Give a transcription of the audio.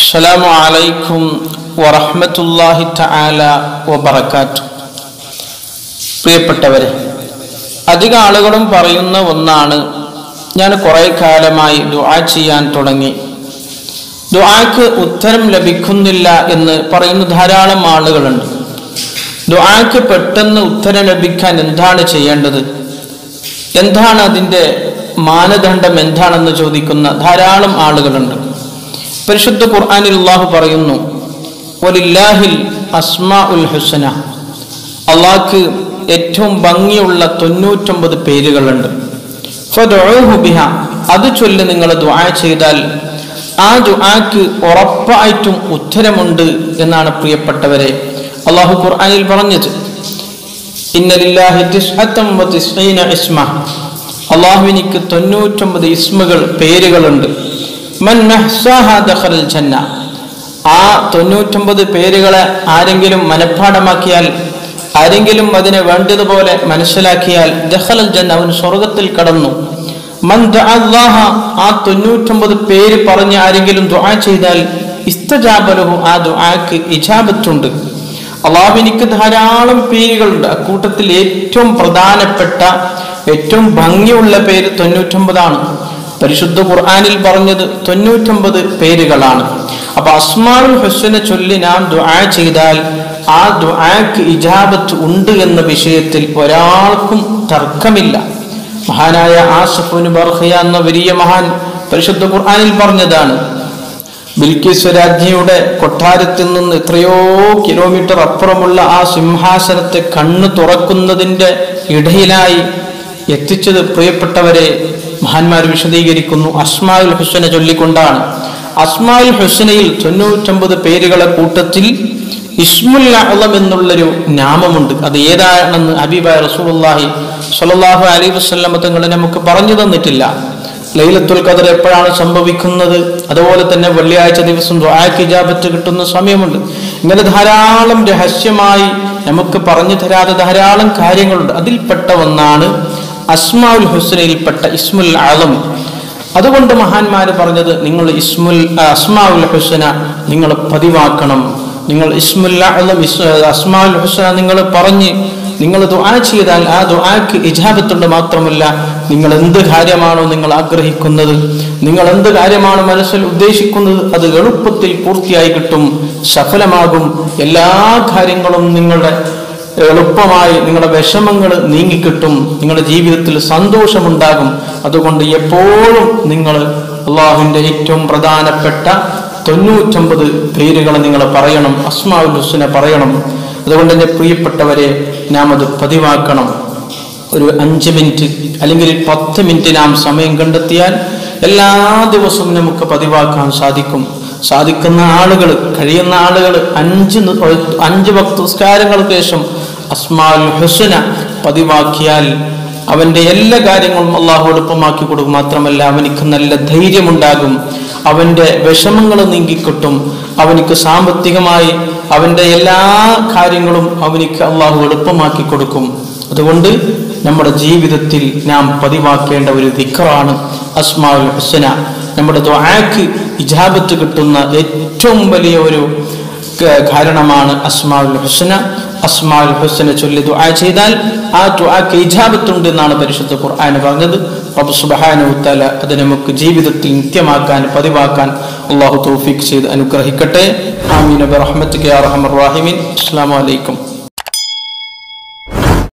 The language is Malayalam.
السلام عليكم ورحمة الله تعالى وبركاته പ്രിയപ്പെട്ടവരെ അധിക ആളുകളും പറയുന്ന ഒന്നാണ് ഞാൻ കുറേ കാലമായി ദുആ ചെയ്യാൻ തുടങ്ങി ദുആക്ക് ഉത്തരം ലഭിക്കുന്നില്ല എന്ന് പറയുന്ന ധാരാളം ആളുകളുണ്ട് ദുആക്ക് പെട്ടെന്ന് ഉത്തരം ലഭിക്കാൻ എന്താണ് ചെയ്യേണ്ടത് എന്താണ് അതിൻ്റെ മാനദണ്ഡം എന്താണെന്ന് ചോദിക്കുന്ന ധാരാളം ആളുകളുണ്ട് പരിശുദ്ധ ഖുർആനിൽ അള്ളാഹു പറയുന്നു ഒലില്ലാഹിൽ അസ്മാ ഉൽ ഹുസന അള്ളാഹ്ക്ക് ഏറ്റവും ഭംഗിയുള്ള തൊണ്ണൂറ്റൊമ്പത് പേരുകളുണ്ട് ഫദ്ഉഹു ബിഹ അത് ചൊല്ലി നിങ്ങൾ ദുആ ചെയ്താൽ ആ ദുആക്ക് ഉറപ്പായിട്ടും ഉത്തരമുണ്ട് എന്നാണ് പ്രിയപ്പെട്ടവരെ അള്ളാഹു ഖുർആനിൽ പറഞ്ഞത് ഇന്നലില്ലാഹി തിസ്അത്തം വതിസ്ഈന ഇസ്മ അള്ളാഹുവിനിക്ക് തൊണ്ണൂറ്റൊമ്പത് ഇസ്മുകൾ പേരുകളുണ്ട് മൻ നഹ്സാഹ ദഖലൽ ജന്ന ആ തൊണ്ണൂറ്റൊമ്പത് പേരുകളെ ആരെങ്കിലും മനഃപ്പാടമാക്കിയാൽ ആരെങ്കിലും അതിനെ വേണ്ടതുപോലെ മനസ്സിലാക്കിയാൽ ദഖലൽ ജന്ന അവൻ സ്വർഗത്തിൽ കടന്നു മൻ ദഅല്ലാഹ ആ തൊണ്ണൂറ്റൊമ്പത് പേര് പറഞ്ഞ് ആരെങ്കിലും ദുആ ചെയ്താൽ ഇസ്തജാബലഹു ആ ദുആക്ക് ഇജാബത്തുണ്ട് അള്ളാഹുവിനിക്ക് ധാരാളം പേരുകളുണ്ട് അക്കൂട്ടത്തിൽ ഏറ്റവും പ്രധാനപ്പെട്ട ഏറ്റവും ഭംഗിയുള്ള പേര് തൊണ്ണൂറ്റൊമ്പതാണ് പരിശുദ്ധ ഖുർആാനിൽ പറഞ്ഞത് തൊണ്ണൂറ്റൊമ്പത് പേരുകളാണ് അപ്പൊ അസ്മാഉൽ ഹുസ്നെ ചൊല്ലി നാം ദുആ ചെയ്താൽ ആ ദുആക്ക് ഇജാബത്ത് ഉണ്ട് എന്ന വിഷയത്തിൽ ഒരാൾക്കും തർക്കമില്ല മഹാനായ ആസഫുന് ബർഹിയ എന്ന വലിയ മഹാൻ പരിശുദ്ധ ഖുർആാനിൽ പറഞ്ഞതാണ് ബിൽക്കിസ് രാജ്ഞിയുടെ കൊട്ടാരത്തിൽ നിന്ന് എത്രയോ കിലോമീറ്റർ അപ്പുറമുള്ള ആ സിംഹാസനത്തെ കണ്ണു തുറക്കുന്നതിൻ്റെ ഇടയിലായി എത്തിച്ചത് പ്രിയപ്പെട്ടവരെ മഹാന്മാർ വിശദീകരിക്കുന്നു അസ്മാഉൽ ഹുസന ചൊല്ലിക്കൊണ്ടാണ് അസ്മാഉൽ ഹുസനയിൽ തൊണ്ണൂറ്റമ്പത് പേരുകളെ കൂട്ടത്തിൽ ഇസ്മുൽ അളം എന്നുള്ളൊരു നാമമുണ്ട് അത് ഏതാണെന്ന് ഹബീബായ റസൂലുള്ളാഹി സ്വല്ലല്ലാഹു അലൈഹി വസല്ലം തങ്ങൾ നമുക്ക് പറഞ്ഞു തന്നിട്ടില്ല ലൈലത്തുൽ ഖദർ എപ്പോഴാണ് സംഭവിക്കുന്നത് അതുപോലെ തന്നെ വെള്ളിയാഴ്ച ദിവസം ദുആക്ക് ഇജാബത്ത് കിട്ടുന്ന സമയമുണ്ട് ഇങ്ങനെ ധാരാളം രഹസ്യമായി നമുക്ക് പറഞ്ഞു തരാതെ ധാരാളം കാര്യങ്ങളുണ്ട് അതിൽപ്പെട്ട ഒന്നാണ് അസ്മാഉൽ ഹുസ്നയിൽപ്പെട്ട ഇസ്മുൽ ആലം അതുകൊണ്ട് മഹാന്മാർ പറഞ്ഞത് നിങ്ങൾ ഇസ്മുൽ അസ്മാഉൽ ഹുസ്ന നിങ്ങൾ പതിവാക്കണം നിങ്ങൾ ഇസ്മുൽ ആലം അസ്മാഉൽ ഹുസ്ന നിങ്ങൾ പറഞ്ഞ് നിങ്ങൾ ദുആ ചെയ്താൽ ആ ദുആക്ക് ഇജാബത്തുണ്ട് മാത്രമല്ല നിങ്ങൾ എന്ത് കാര്യമാണോ നിങ്ങൾ ആഗ്രഹിക്കുന്നത് നിങ്ങൾ എന്ത് കാര്യമാണ് മനസ്സിൽ ഉദ്ദേശിക്കുന്നത് അത് എളുപ്പത്തിൽ പൂർത്തിയായി കിട്ടും സഫലമാകും എല്ലാ കാര്യങ്ങളും നിങ്ങളുടെ എളുപ്പമായി നിങ്ങളുടെ വിഷമങ്ങൾ നീങ്ങിക്കിട്ടും നിങ്ങളുടെ ജീവിതത്തിൽ സന്തോഷമുണ്ടാകും അതുകൊണ്ട് എപ്പോഴും നിങ്ങൾ അള്ളാഹുവിൻ്റെ ഏറ്റവും പ്രധാനപ്പെട്ട തൊണ്ണൂറ്റൊമ്പത് പേരുകൾ നിങ്ങൾ പറയണം അസ്മാഉൽ ഹുസ്ന പറയണം അതുകൊണ്ട് എൻ്റെ പ്രിയപ്പെട്ടവരെ നാം അത് പതിവാക്കണം ഒരു അഞ്ച് മിനിറ്റ് അല്ലെങ്കിൽ പത്ത് മിനിറ്റ് നാം സമയം കണ്ടെത്തിയാൽ എല്ലാ ദിവസവും നമുക്ക് പതിവാക്കാൻ സാധിക്കും സാധിക്കുന്ന ആളുകൾ കഴിയുന്ന ആളുകൾ അഞ്ച് അഞ്ച് ഭക്തസ്കാരങ്ങൾക്ക് ശേഷം അസ്മാൽ ഹുസന പതിവാക്കിയാൽ അവൻ്റെ എല്ലാ കാര്യങ്ങളും അള്ളാഹു എളുപ്പമാക്കി കൊടുക്കും മാത്രമല്ല അവനിക്ക് നല്ല ധൈര്യമുണ്ടാകും അവൻ്റെ വിഷമങ്ങൾ നീങ്ങിക്കിട്ടും അവനിക്ക് സാമ്പത്തികമായി അവൻ്റെ എല്ലാ കാര്യങ്ങളും അവനിക്ക് അള്ളാഹു എളുപ്പമാക്കി കൊടുക്കും അതുകൊണ്ട് നമ്മുടെ ജീവിതത്തിൽ നാം പതിവാക്കേണ്ട ഒരു ദിക്കറാണ് അസ്മാഉൽ ഹുസന നമ്മുടെ ദ്വാക്ക് ഇജാബത്ത് കിട്ടുന്ന ഏറ്റവും വലിയ ഒരു കാരണമാണ് അസ്മാഉൽ ഹുസന അസ്മാഉൽ ഹുസന ചൊല്ലി ദുആ ചെയ്താൽ ആ ദുആക്ക് ഇജാബത്തുണ്ട് എന്നാണ് പരിശുദ്ധ ഖുർആൻ പറഞ്ഞത് റബ്ബ് സുബ്ഹാനഹു തആല അത് നമുക്ക് ജീവിതത്തിൽ നിത്യമാക്കാൻ പതിവാക്കാൻ അള്ളാഹു തൗഫീഖ് ചെയ്ത് അനുഗ്രഹിക്കട്ടെ ആമീൻ ബിറഹ്മതിക യാ അർഹമർ റഹീമീൻ അസ്സലാമു അലൈക്കും